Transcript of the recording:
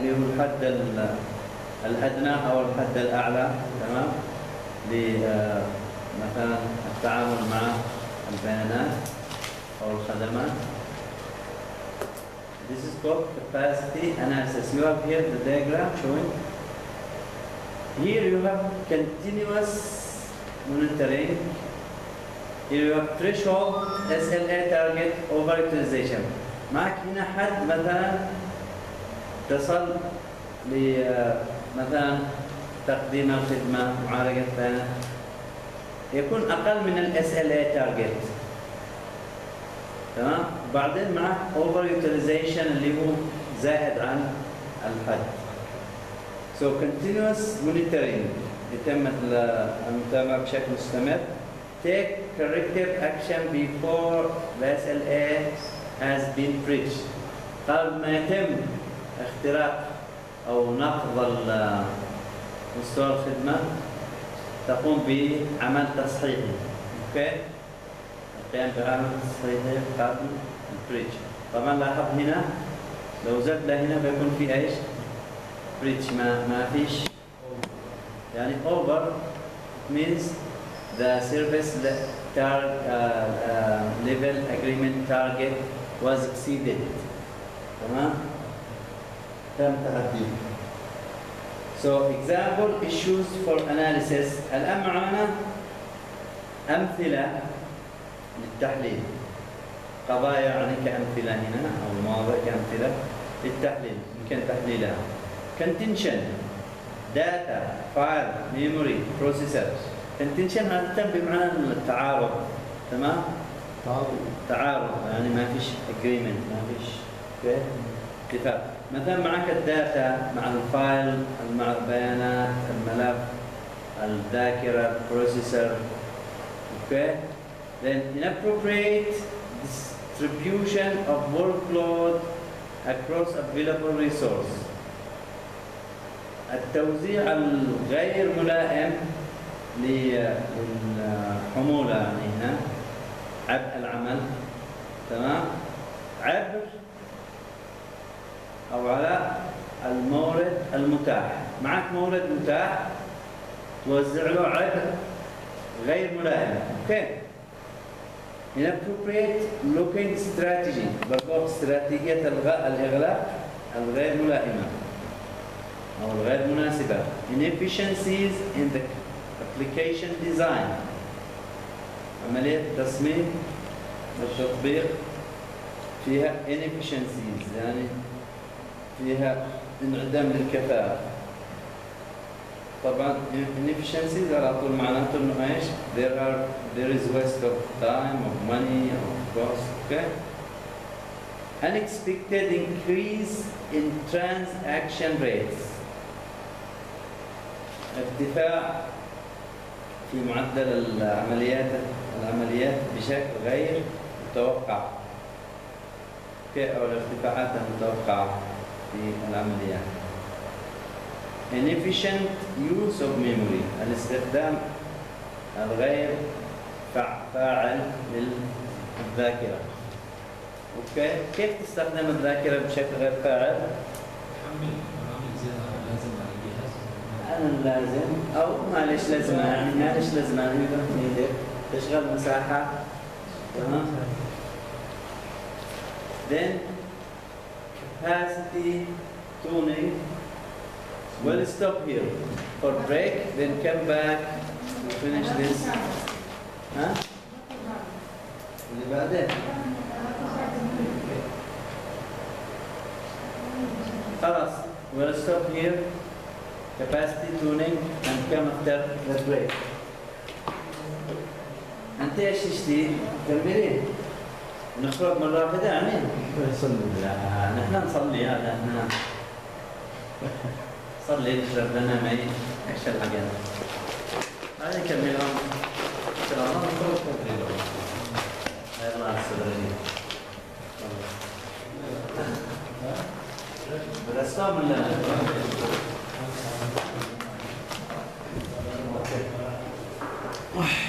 اللي هو الحد ال- الأدنى أو الحد الأعلى تمام لمثلا التعامل مع البيانات أو الخدمات This is called capacity analysis. You have here the diagram showing. Here you have continuous monitoring. Here you have threshold SLA target over utilization. معك هنا حد مثلا تصل ل مثلا تقديم الخدمة معالجة بيانات يكون أقل من ال SLA target تمام بعدين معك اوفر يوتيلايزيشن اللي هو زائد عن الحد so continuous monitoring يتم المتابعة بشكل مستمر take corrective action before the SLA has been breached قبل ما يتم اختراق او نقض ال- مستوى الخدمة تقوم بعمل تصحيحي اوكي القيام بعمل تصحيحي قبل البريتش طبعا لاحظ هنا لو زاد لهنا بيكون في ايش؟ بريتش ما ما فيش يعني اوفر means the service le- tar, uh, uh, level agreement target was exceeded تمام؟ تم تعديه So example issues for analysis الآن معنا أمثلة للتحليل قضايا يعني كأمثلة هنا أو مواضيع كأمثلة للتحليل يمكن تحليلها contention data file memory processor contention هذا تم بمعنى التعارض تمام تعارض يعني ما فيش agreement ما فيش اوكي اتفاق مثلا معك الداتا مع الفايل مع البيانات الملف الذاكرة processor okay then inappropriate distribution of workload across available resource التوزيع الغير ملائم للحمولة يعني هنا عبء العمل تمام عبر أو على المورد المتاح معك مورد متاح توزع له عبء غير ملائم اوكي inappropriate looking strategy بالضبط استراتيجية الغاء الإغلاق الغير ملائمة أو الغير مناسبة inefficiencies in the application design عملية التصميم والتطبيق فيها inefficiencies يعني فيها انعدام للكفاءة طبعا inefficiencies على طول معناته انه ايش؟ there are there is waste of time of money of cost okay unexpected increase in transaction rates ارتفاع في معدل العمليات العمليات بشكل غير متوقع اوكي او الارتفاعات المتوقعه في العمليات inefficient use of memory الاستخدام الغير فع- فاعل للذاكرة اوكي كيف تستخدم الذاكرة بشكل غير فاعل؟ حمل برامج زيادة لازم على الجهاز أنا لازم أو معلش لازم يعني معلش لازم يعني يقدر تشغل مساحة تمام then capacity tuning we'll stop here for break then come back to finish this ها اللي بعدين خلاص we'll stop here capacity tuning and come after the break انت ايش تشتي؟ تكملين؟ نخرج مرة واحدة يعني؟ لا نحن نصلي هذا احنا صلي نشرب لنا مي ايش الحاجة هذه كملهم سلام الله الله السلام بالاسلام ولا